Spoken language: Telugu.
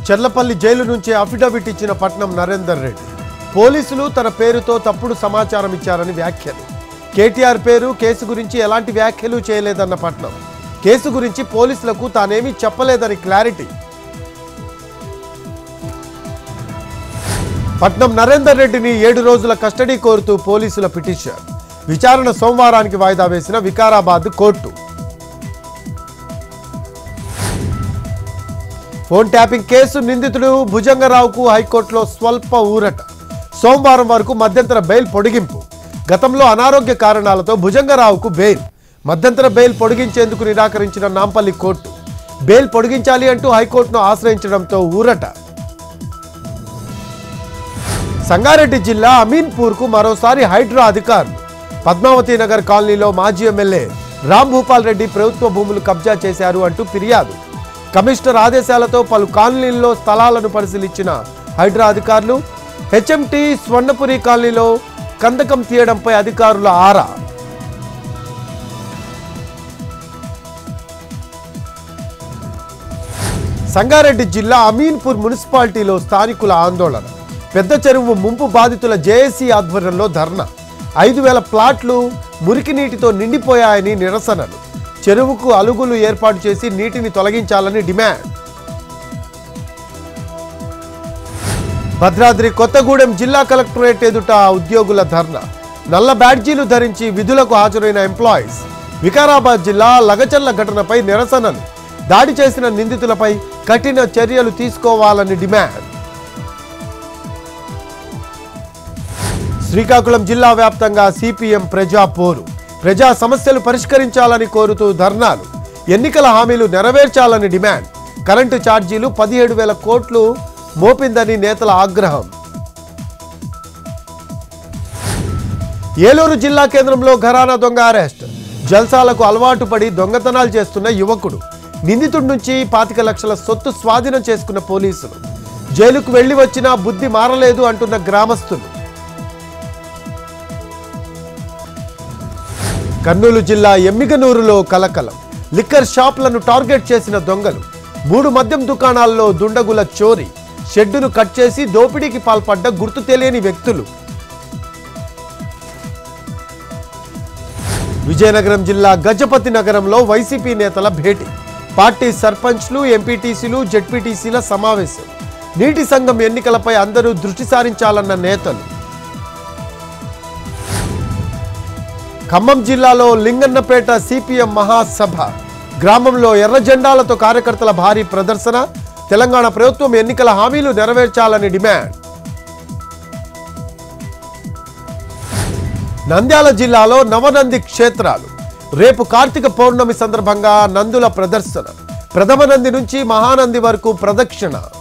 చెర్లపల్లి జైలు నుంచి అఫిడవిట్ ఇచ్చిన పట్నం నరేందర్ రెడ్డి పోలీసులు తన పేరుతో తప్పుడు సమాచారం ఇచ్చారని వ్యాఖ్యలు కేటీఆర్ పేరు కేసు గురించి ఎలాంటి వ్యాఖ్యలు చేయలేదన్న పట్నం కేసు గురించి పోలీసులకు తానేమీ చెప్పలేదని క్లారిటీ పట్నం నరేందర్ రెడ్డిని ఏడు రోజుల కస్టడీ కోరుతూ పోలీసుల పిటిషన్ విచారణ సోమవారానికి వాయిదా వేసిన Vikarabad court phone tapping case నిందితుడు భుజంగరావుకు హైకోర్టులో స్వల్ప ఊరట సోమవారం వరకు మధ్యంతర బెయిల్ పొడిగింపు గతంలో అనారోగ్య కారణాలతో భుజంగరావుకు బెయిల్ మధ్యంతర బెయిల్ పొడిగించేందుకు నిరాకరించిన నాంపల్లి కోర్టు బెయిల్ పొడిగించాలి అంటూ హైకోర్టును ఆశ్రయించడంతో ఊరట సంగారెడ్డి జిల్లా అమీన్పూర్కు మరోసారి హైడ్రా అధికారులు పద్మావతి నగర్ కాలనీలో మాజీ ఎమ్మెల్యే రామ్ భూపాల్ రెడ్డి ప్రభుత్వ భూములు కబ్జా చేశారు అంటూ ఫిర్యాదు కమిషనర్ ఆదేశాలతో పలు కాలనీల్లో స్థలాలను పరిశీలించిన హైడ్రా అధికారులు హెచ్ఎంటి స్వర్ణపురి కాలనీలో కందకం తీయడంపై అధికారుల ఆరా సంగారెడ్డి జిల్లా అమీన్పూర్ మున్సిపాలిటీలో స్థానికుల ఆందోళన పెద్ద చెరువు ముంపు బాధితుల జేఏసీ ఆధ్వర్యంలో ధర్నా ఐదు వేల ప్లాట్లు మురికి నీటితో నిండిపోయాయని నిరసనలు చెరువుకు అలుగులు ఏర్పాటు చేసి నీటిని తొలగించాలని డిమాండ్ భద్రాద్రి కొత్తగూడెం జిల్లా కలెక్టరేట్ ఎదుట ఉద్యోగుల ధర్నా నల్ల బ్యాడ్జీలు ధరించి విధులకు హాజరైన ఎంప్లాయీస్ వికారాబాద్ జిల్లా లగచర్ల ఘటనపై నిరసనలు దాడి చేసిన నిందితులపై కఠిన చర్యలు తీసుకోవాలని డిమాండ్ శ్రీకాకుళం జిల్లా వ్యాప్తంగా సిపిఎం ప్రజా పోరు ప్రజా సమస్యలు పరిష్కరించాలని కోరుతూ ధర్నాలు ఎన్నికల హామీలు నెరవేర్చాలని డిమాండ్ కరెంటు ఛార్జీలు పదిహేడు వేల కోట్లు మోపిందని నేతల ఆగ్రహం ఏలూరు జిల్లా కేంద్రంలో ఘరానా దొంగ అరెస్ట్ జల్సాలకు అలవాటు పడి దొంగతనాలు చేస్తున్న యువకుడు నిందితుడి నుంచి పాతిక లక్షల సొత్తు స్వాధీనం చేసుకున్న పోలీసులు జైలుకు వెళ్లి వచ్చినా బుద్ధి మారలేదు అంటున్న గ్రామస్తులు కర్నూలు జిల్లా ఎమ్మిగనూరులో కలకలం లిక్కర్ షాపులను టార్గెట్ చేసిన దొంగలు మూడు మద్యం దుకాణాల్లో దుండగుల చోరీ షెడ్డును కట్ చేసి దోపిడీకి పాల్పడ్డ గుర్తు తెలియని వ్యక్తులు విజయనగరం జిల్లా గజపతి నగరంలో వైసీపీ నేతల భేటీ పార్టీ సర్పంచ్లు ఎంపీటీసీలు జెడ్పీటీసీల సమావేశం నీటి సంఘం ఎన్నికలపై అందరూ దృష్టి సారించాలన్న నేతలు ఖమ్మం జిల్లాలో లింగన్నపేట సిపిఎం మహాసభ గ్రామంలో ఎర్ర జెండాలతో కార్యకర్తల భారీ ప్రదర్శన తెలంగాణ ప్రభుత్వం ఎన్నికల హామీలు నెరవేర్చాలని డిమాండ్ నంద్యాల జిల్లాలో నవనంది క్షేత్రాలు రేపు కార్తీక పౌర్ణమి సందర్భంగా నందుల ప్రదర్శన ప్రథమ నంది నుంచి మహానంది వరకు ప్రదక్షిణ